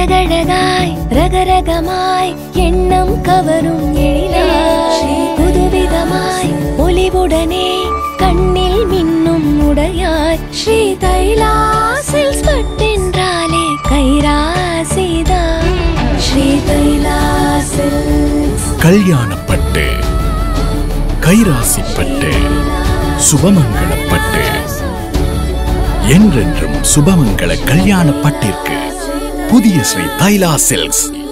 அழகழகாய் ரகரகமாய் எண்ணம் கவரும் எழிலாய் புதுவிதமாய் ஒளிவுடனே கண்ணில் மின்னும் உடையாய் ஸ்ரீ தைலாசில் பட்டென்றாலே கைராசிதான் ஸ்ரீ தைலாசில் கல்யாணப்பட்டு கைராசிப்பட்டு சுபமங்களப்பட்டு என்றென்றும் சுபமங்கள கல்யாணப்பட்டிற்கு புதிய ஸ்ரீ தைலா சில்க்ஸ்